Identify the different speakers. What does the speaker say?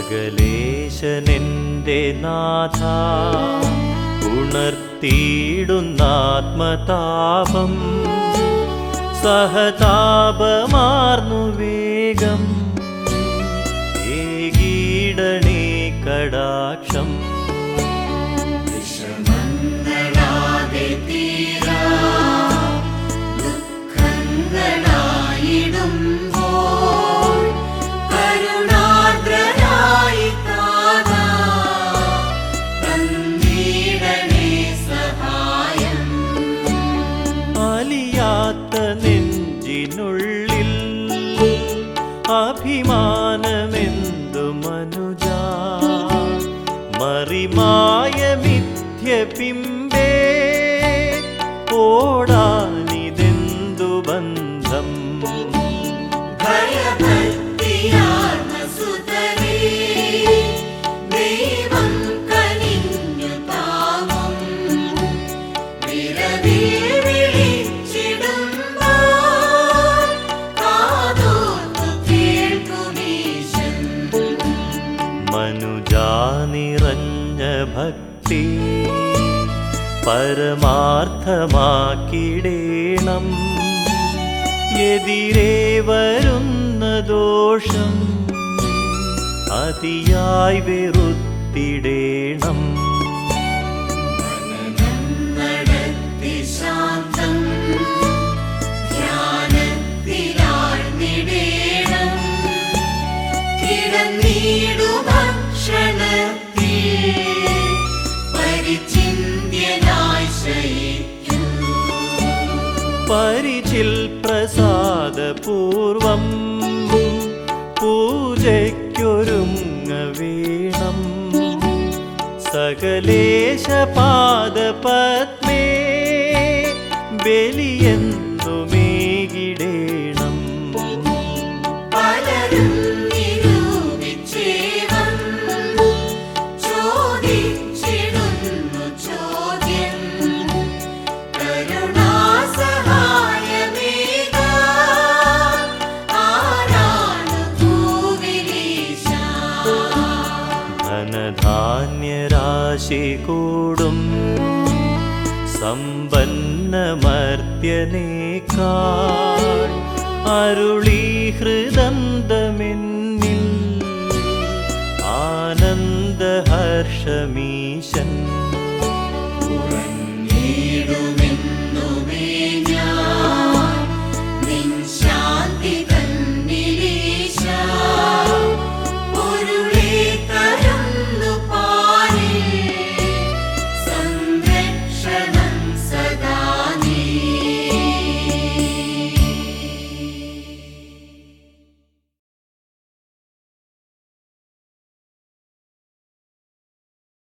Speaker 1: സകലേശനെൻ്റെ നാഥ ഉണർത്തിയിടുന്നാത്മതാപം സഹതാപമാർന്നു വേഗം ഏകീടണേ കടാക്ഷം
Speaker 2: വിഷമങ്ങളാകെ തീരാ ദുഃഖങ്ങളായിടുമ്പോൾ കരുണാർദ്രനായി താതാ തന്നീടണേ സഹായം
Speaker 1: അലിയാത്ത നെഞ്ചിനുള്ളിൽ അഭിമാനമെന്തു മനുജ മറിമായ മിഥ്യ പിമ്പേ ഓടാനിതെന്തു ബന്ധം
Speaker 2: ഭയഭക്തിയാർന്ന സുതനേ ദൈവം കനിഞ്ഞു താങ്ങും വിരവിൽ വിളിച്ചിടുമ്പോൾ കാതോർത്തു കേൾക്കുമീശൻ
Speaker 1: മനുജാ നിറഞ്ഞ ഭക്തി പരമാർത്ഥമാക്കിടേണം എതിരെ വരുന്ന ദോഷം അതിയായി വെറുത്തിടേണം
Speaker 2: നടത്തി ശാന്തം ധ്യാനത്തിലാഴ്ന്നിടേണം കിടന്നീടു ഭക്ഷണത്തിൽ പരിചിന്യനായി ശയിക്കൂ
Speaker 1: പരിചിൽ പ്രസാദപൂർവം പൂജയ്ക്കൊരുങ്ങ വീണം സകലേശപാദപത്മേ ബലിയെന്നുമേകിടേണം
Speaker 2: പലരും നിരൂപിച്ചേവം ചോദിച്ചിടുന്നു ചോദ്യം കരുണാസഹായമേകാൻ ആരാണ് ഭൂവിലീശ
Speaker 1: ധനധാന്യരാശി കൂടും സമ്പന്നമർത്യനേക്കാൾ അരുളി ഹൃദന്തമെന്നിൽ ആനന്ദഹർഷമീശൻ